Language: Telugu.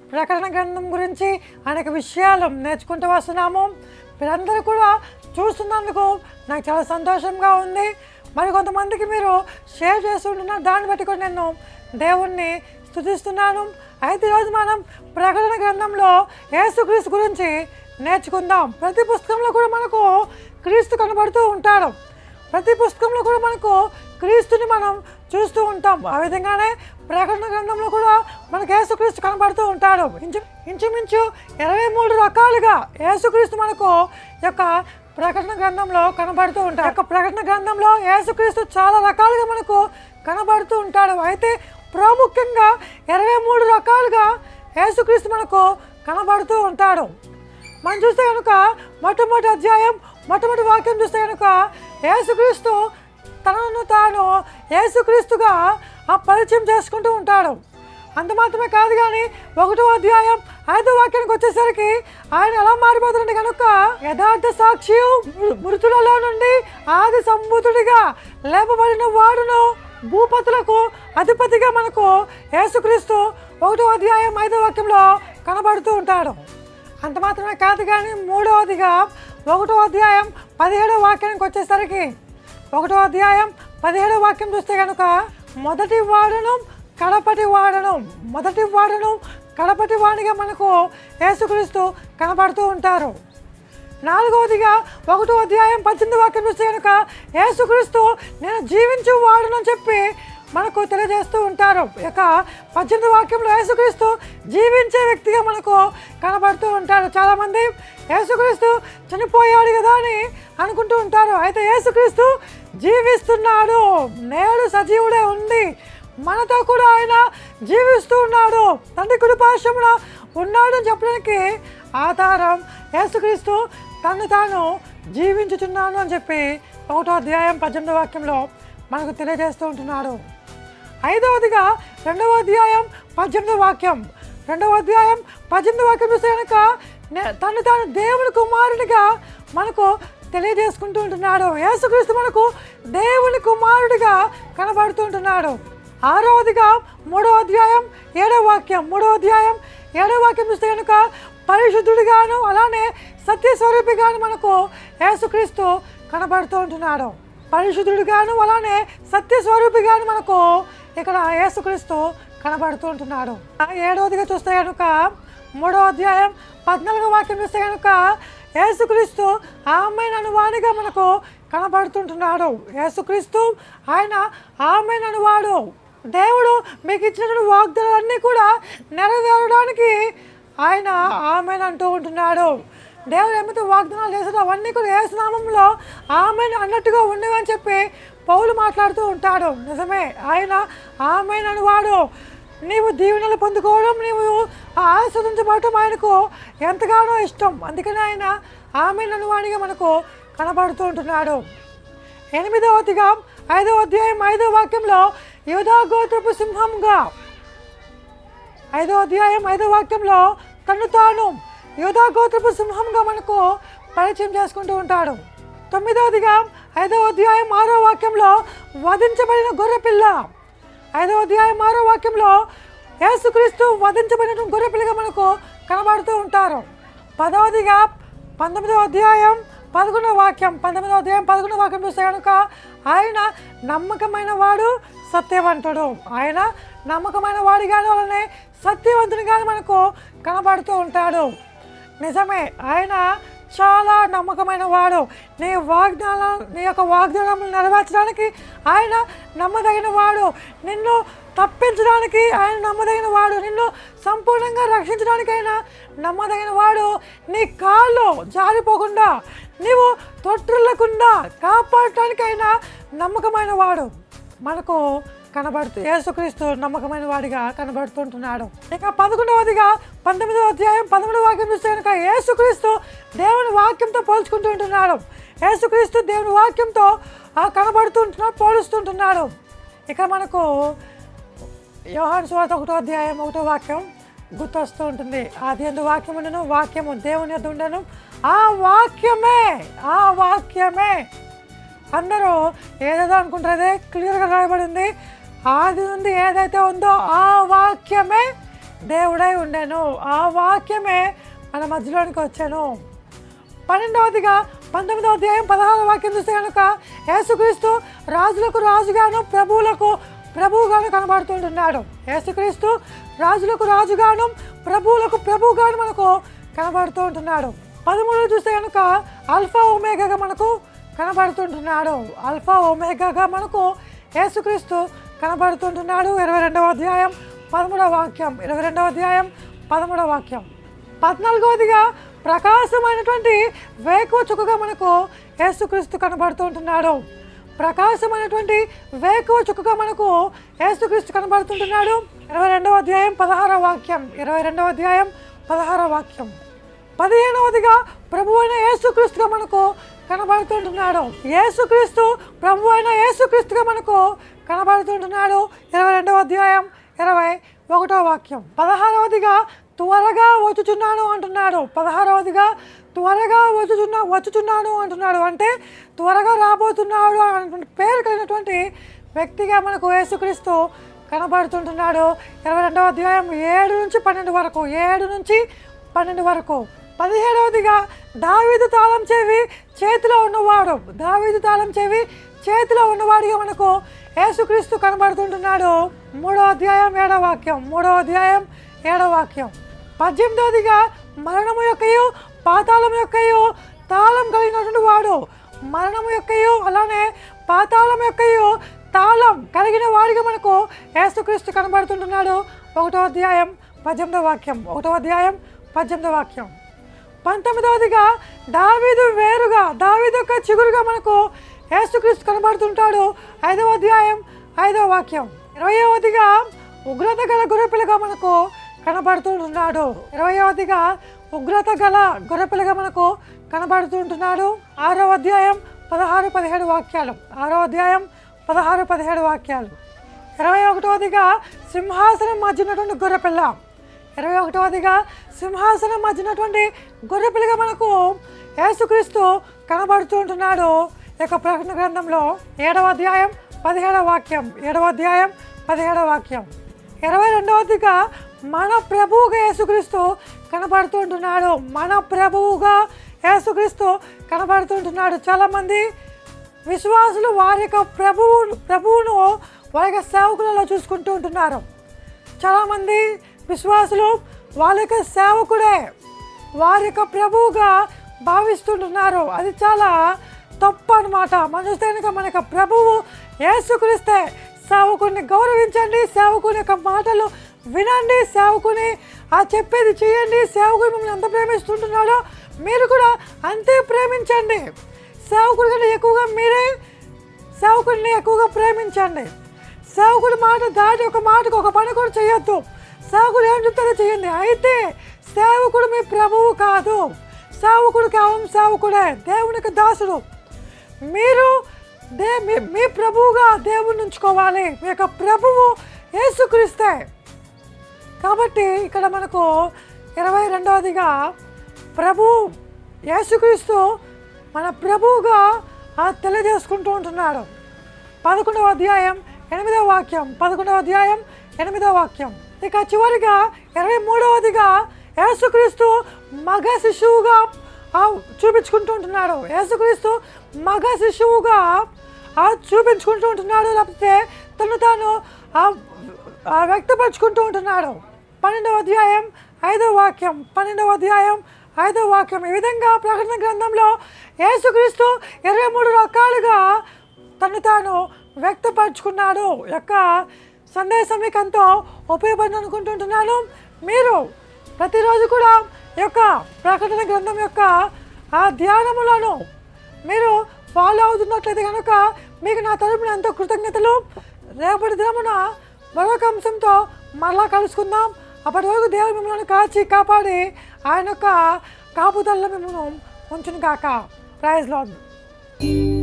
ప్రకటన గ్రంథం గురించి అనేక విషయాలు నేర్చుకుంటూ వస్తున్నాము మీరందరూ కూడా చూస్తున్నందుకు నాకు చాలా సంతోషంగా ఉంది మరి కొంతమందికి మీరు షేర్ చేస్తుంటున్నారు దాన్ని బట్టి కూడా నేను దేవుణ్ణి స్తుతిస్తున్నాను అయితే ఈరోజు మనం ప్రకటన గ్రంథంలో యేసుక్రీస్తు గురించి నేర్చుకుందాం ప్రతి పుస్తకంలో కూడా మనకు క్రీస్తు కనబడుతూ ఉంటాడు ప్రతి పుస్తకంలో కూడా మనకు క్రీస్తుని మనం చూస్తూ ఉంటాం ఆ విధంగానే ప్రకటన గ్రంథంలో కూడా మనకు యేసుక్రీస్తు కనబడుతూ ఉంటాడు ఇంచు ఇంచుమించు ఇరవై మూడు రకాలుగా యేసుక్రీస్తు మనకు ఈ యొక్క ప్రకటన గ్రంథంలో కనబడుతూ ఉంటాడు యొక్క ప్రకటన గ్రంథంలో యేసుక్రీస్తు చాలా రకాలుగా మనకు కనబడుతూ ఉంటాడు అయితే ప్రాముఖ్యంగా ఇరవై మూడు రకాలుగా యేసుక్రీస్తు మనకు కనబడుతూ ఉంటాడు మనం చూస్తే కనుక మొట్టమొదటి అధ్యాయం మొట్టమొదటి వాక్యం చూస్తే కనుక యేసుక్రీస్తు తనను తాను యేసుక్రీస్తుగా ఆ పరిచయం చేసుకుంటూ ఉంటాడు అంత మాత్రమే కాదు కానీ ఒకటో అధ్యాయం ఐదో వాక్యానికి వచ్చేసరికి ఆయన ఎలా మారిపోతుందంటే కనుక యథార్థ సాక్షి మృతులలో నుండి ఆది సంబూతుడిగా లేపబడిన వాడును భూపతులకు అధిపతిగా మనకు యేసుక్రీస్తు ఒకటో అధ్యాయం ఐదో వాక్యంలో కనబడుతూ ఉంటాడు అంత మాత్రమే కాదు కానీ మూడవదిగా ఒకటో అధ్యాయం పదిహేడో వాక్యానికి వచ్చేసరికి ఒకటో అధ్యాయం పదిహేడో వాక్యం చూస్తే కనుక మొదటి వాడును కడపటి వాడను మొదటి వాడును కడపటి వాడిగా మనకు యేసుక్రీస్తు కనబడుతూ ఉంటారు నాలుగవదిగా ఒకటో అధ్యాయం పద్దెనిమిది వాక్యం చూస్తే కనుక యేసుక్రీస్తు నేను జీవించు వాడునని చెప్పి మనకు తెలియజేస్తూ ఉంటారు ఇక పద్దెనిమిది వాక్యంలో యేసుక్రీస్తు జీవించే వ్యక్తిగా మనకు కనబడుతూ ఉంటారు చాలామంది యేసుక్రీస్తు చనిపోయాడు కదా అని అనుకుంటూ ఉంటారు అయితే యేసుక్రీస్తు జీవిస్తున్నాడు నేడు సజీవుడే ఉంది మనతో కూడా ఆయన జీవిస్తూ ఉన్నాడు తండ్రి కుడి పార్శ్వమున ఉన్నాడు అని చెప్పడానికి ఆధారం యేసుక్రీస్తు తను తాను జీవించుతున్నాను అని చెప్పి ఒకటో అధ్యాయం పద్దెనిమిదో వాక్యంలో మనకు తెలియజేస్తూ ఉంటున్నాడు ఐదవదిగా రెండవ అధ్యాయం పద్దెనిమిదో వాక్యం రెండవ అధ్యాయం పద్దెనిమిది వాక్యం చూస్తే కనుక నే- తను తాను దేవుని కుమారుడిగా మనకు తెలియజేసుకుంటూ ఉంటున్నాడు యేసుక్రీస్తు మనకు దేవుని కుమారుడిగా కనబడుతూ ఉంటున్నాడు ఆరవదిగా మూడో అధ్యాయం ఏడవ వాక్యం మూడో అధ్యాయం ఏడవ వాక్యం చూస్తే కనుక పరిశుద్ధుడిగాను అలానే సత్యస్వరూపిగాను మనకు యేసుక్రీస్తు కనబడుతూ ఉంటున్నాడు పరిశుద్ధుడిగాను అలానే సత్యస్వరూపిగాను మనకు ఇక్కడ యేసుక్రీస్తు కనబడుతూ ఉంటున్నాడు ఆ ఏడవదిగా చూస్తే కనుక మూడో అధ్యాయం పద్నాలుగో వాక్యం చూస్తే కనుక యేసుక్రీస్తు ఆమె వాడిగా మనకు కనబడుతుంటున్నాడు యేసుక్రీస్తు ఆయన ఆమె వాడు దేవుడు మీకు ఇచ్చిన వాగ్దానాలన్నీ కూడా నెరవేరడానికి ఆయన ఆమె అంటూ ఉంటున్నాడు దేవుడు ఏమైతే వాగ్దానాలు చేశాడో అవన్నీ కూడా ఏ నామంలో ఆమె అన్నట్టుగా ఉండవు అని చెప్పి పౌలు మాట్లాడుతూ ఉంటాడు నిజమే ఆయన ఆమె వాడు నీవు దీవెనలు పొందుకోవడం నీవు ఆస్వాదించబడటం ఆయనకు ఎంతగానో ఇష్టం అందుకని ఆయన ఆమె వాడిగా మనకు కనబడుతూ ఉంటున్నాడు ఎనిమిదవదిగా ఐదవ అధ్యాయం ఐదవ వాక్యంలో యోధా గోత్రపు సింహంగా ఐదో అధ్యాయం ఐదో వాక్యంలో తను తాను యోధా గోత్రపు సింహంగా మనకు పరిచయం చేసుకుంటూ ఉంటాడు తొమ్మిదవదిగా ఐదో అధ్యాయం ఆరో వాక్యంలో వధించబడిన గొర్రెపిల్ల ఐదో అధ్యాయం ఆరో వాక్యంలో యేసుక్రీస్తు వధించబడిన గొర్రెపిల్లగా మనకు కనబడుతూ ఉంటారు పదవదిగా పంతొమ్మిదవ అధ్యాయం పదకొండవ వాక్యం పంతొమ్మిదవ అధ్యాయం పదకొండవ వాక్యం చూస్తే కనుక ఆయన నమ్మకమైన వాడు సత్యవంతుడు ఆయన నమ్మకమైన వాడిగానే వాళ్ళని సత్యవంతునిగానే మనకు కనబడుతూ ఉంటాడు నిజమే ఆయన చాలా నమ్మకమైన వాడు నీ వాగ్దానం నీ యొక్క వాగ్దానం నెరవేర్చడానికి ఆయన నమ్మదగిన వాడు నిన్ను తప్పించడానికి ఆయన నమ్మదగిన వాడు నిన్ను సంపూర్ణంగా రక్షించడానికి ఆయన నమ్మదగిన వాడు నీ కాళ్ళు జారిపోకుండా నీవు తొట్టులకుండా కాపాడటానికి ఆయన నమ్మకమైన వాడు మనకు కనబడుతూ యేసుక్రీస్తు నమ్మకమైన వాడిగా కనబడుతుంటున్నాడు ఇక పదకొండవదిగా పంతొమ్మిదవ అధ్యాయం పదమూడవ వాక్యం చూస్తే కనుక యేసుక్రీస్తు దేవుని వాక్యంతో పోల్చుకుంటూ ఉంటున్నాడు యేసుక్రీస్తు దేవుని వాక్యంతో ఆ కనబడుతూ ఉంటున్నాడు పోలుస్తుంటున్నాడు ఇక మనకు యోహాను సువార్త ఒకటో అధ్యాయం ఒకటో వాక్యం గుర్తొస్తూ ఉంటుంది ఆది ఎందు వాక్యం ఉండను వాక్యము దేవుని యొద్ద ఉండను ఆ వాక్యమే ఆ వాక్యమే అందరూ ఏదేదో అనుకుంటారు అదే క్లియర్గా రాయబడింది ఆది నుండి ఏదైతే ఉందో ఆ వాక్యమే దేవుడై ఉండెను ఆ వాక్యమే మన మధ్యలోనికి వచ్చాను పన్నెండవదిగా పంతొమ్మిదవ అధ్యాయం పదహారవ వాక్యం చూస్తే కనుక యేసుక్రీస్తు రాజులకు రాజుగాను ప్రభువులకు ప్రభువుగాను కనబడుతుంటున్నాడు యేసుక్రీస్తు రాజులకు రాజుగాను ప్రభువులకు ప్రభువుగాను మనకు కనబడుతూ ఉంటున్నాడు పదమూడు చూస్తే కనుక అల్ఫా ఒమేగాగా మనకు కనబడుతుంటున్నాడు అల్ఫా ఒమేగాగా మనకు యేసుక్రీస్తు కనబడుతుంటున్నాడు ఇరవై రెండవ అధ్యాయం పదమూడవ వాక్యం ఇరవై రెండవ అధ్యాయం పదమూడవ వాక్యం పద్నాలుగవదిగా ప్రకాశమైనటువంటి వేకువ చుక్కగా మనకు యేసుక్రీస్తు కనబడుతూ ఉంటున్నాడు ప్రకాశమైనటువంటి వేకువ చుక్కగా మనకు యేసుక్రీస్తు కనబడుతుంటున్నాడు ఇరవై రెండవ అధ్యాయం పదహారవ వాక్యం ఇరవై రెండవ అధ్యాయం పదహారవ వాక్యం పదిహేనవదిగా ప్రభు అయిన యేసుక్రీస్తుగా మనకు కనబడుతుంటున్నాడు యేసుక్రీస్తు ప్రభు అయిన యేసుక్రీస్తుగా మనకు కనబడుతుంటున్నాడు ఇరవై రెండవ అధ్యాయం ఇరవై ఒకటో వాక్యం పదహారవదిగా త్వరగా వచ్చుచున్నాను అంటున్నాడు పదహారవదిగా త్వరగా వచ్చుచున్నా వచ్చుచున్నాను అంటున్నాడు అంటే త్వరగా రాబోతున్నాడు అనేటువంటి పేరు కలిగినటువంటి వ్యక్తిగా మనకు యేసుక్రీస్తు కనబడుతుంటున్నాడు ఇరవై రెండవ అధ్యాయం ఏడు నుంచి పన్నెండు వరకు ఏడు నుంచి పన్నెండు వరకు పదిహేడవదిగా దావీదు తాళం చెవి చేతిలో ఉన్నవాడు దావీదు తాళం చెవి చేతిలో ఉన్నవాడిగా మనకు యేసుక్రీస్తు కనబడుతుంటున్నాడు మూడో అధ్యాయం ఏడవ వాక్యం మూడో అధ్యాయం ఏడవ వాక్యం పద్దెనిమిదవదిగా మరణము యొక్కయు పాతాళం యొక్కయు తాళం కలిగినటువంటి వాడు మరణము యొక్కయు అలానే పాతాళం యొక్కయు తాళం కలిగిన వాడిగా మనకు యేసుక్రీస్తు కనబడుతుంటున్నాడు ఒకటో అధ్యాయం పద్దెనిమిదవ వాక్యం ఒకటో అధ్యాయం పద్దెనిమిదవ వాక్యం పంతొమ్మిదవదిగా దావీదు వేరుగా దావీదు యొక్క చిగురుగా మనకు యేసుక్రీస్తు కనబడుతుంటాడు ఐదవ అధ్యాయం ఐదవ వాక్యం ఇరవయవదిగా ఉగ్రత గల గొర్రెపిల్లగా మనకు కనబడుతుంటున్నాడు ఇరవయవదిగా ఉగ్రత గల గొర్రెపిల్లగా మనకు కనబడుతుంటున్నాడు ఆరో అధ్యాయం పదహారు పదిహేడు వాక్యాలు ఆరో అధ్యాయం పదహారు పదిహేడు వాక్యాలు ఇరవై ఒకటవదిగా సింహాసనం మధ్యనటువంటి గొర్రెపిల్ల ఇరవై ఒకటవదిగా సింహాసనం మధ్యనటువంటి గొర్రెపిల్లగా మనకు యేసుక్రీస్తు కనబడుతూ ఉంటున్నాడు ఈ యొక్క ప్రకటన గ్రంథంలో ఏడవ అధ్యాయం పదిహేడవ వాక్యం ఏడవ అధ్యాయం పదిహేడవ వాక్యం ఇరవై రెండవదిగా మన ప్రభువుగా యేసుక్రీస్తు కనబడుతూ ఉంటున్నాడు మన ప్రభువుగా యేసుక్రీస్తు కనబడుతుంటున్నాడు చాలామంది విశ్వాసులు వారి యొక్క ప్రభువు ప్రభువును వారి యొక్క సేవకులలో చూసుకుంటూ ఉంటున్నారు చాలామంది విశ్వాసులు వాళ్ళ యొక్క సేవకుడే వారి యొక్క ప్రభువుగా భావిస్తుంటున్నారు అది చాలా తప్పు అనమాట మన చూస్తే కనుక మన యొక్క ప్రభువు యేసుక్రీస్తే సేవకుని గౌరవించండి సేవకుని యొక్క మాటలు వినండి సేవకుని ఆ చెప్పేది చేయండి సేవకుని మిమ్మల్ని ఎంత ప్రేమిస్తుంటున్నాడో మీరు కూడా అంతే ప్రేమించండి సేవకుడి కంటే ఎక్కువగా మీరే సేవకుడిని ఎక్కువగా ప్రేమించండి సేవకుడి మాట దాటి ఒక మాటకు ఒక పని కూడా చేయొద్దు సేవకుడు ఏం చెప్తారో చేయండి అయితే సేవకుడు మీ ప్రభువు కాదు సేవకుడు కేవలం సేవకుడే దేవునికి దాసుడు మీరు దే మీ మీ ప్రభువుగా దేవుడిని ఉంచుకోవాలి మీ యొక్క ప్రభువు యేసుక్రీస్తే కాబట్టి ఇక్కడ మనకు ఇరవై రెండవదిగా ప్రభు యేసుక్రీస్తు మన ప్రభువుగా ఆ తెలియజేసుకుంటూ ఉంటున్నాడు పదకొండవ అధ్యాయం ఎనిమిదవ వాక్యం పదకొండవ అధ్యాయం ఎనిమిదవ వాక్యం ఇక చివరిగా ఇరవై మూడవదిగా యేసుక్రీస్తు మగ శిశువుగా ఆ చూపించుకుంటూ ఉంటున్నాడు యేసుక్రీస్తు మగ శిశువుగా ఆ చూపించుకుంటూ ఉంటున్నాడు లేకపోతే తను తాను ఆ ఆ వ్యక్తపరుచుకుంటూ ఉంటున్నాడు పన్నెండవ అధ్యాయం ఐదవ వాక్యం పన్నెండవ అధ్యాయం ఐదవ వాక్యం ఈ విధంగా ప్రకటన గ్రంథంలో యేసుక్రీస్తు ఇరవై మూడు రకాలుగా తను తాను వ్యక్తపరుచుకున్నాడు యొక్క సందేశం మీకు ఎంతో ఉపయోగపడింది అనుకుంటుంటున్నాను మీరు ప్రతిరోజు కూడా ఈ యొక్క ప్రకటన గ్రంథం యొక్క ఆ ధ్యానములను మీరు ఫాలో అవుతున్నట్లయితే కనుక మీకు నా తరపున ఎంతో కృతజ్ఞతలు రేపటి దినమున మరొక అంశంతో మరలా కలుసుకుందాం అప్పటి వరకు దేవుడు మిమ్మల్ని కాచి కాపాడి ఆయన యొక్క కాపుదల్లో మిమ్మల్ని ఉంచును కాక ప్రైజ్ లాడ్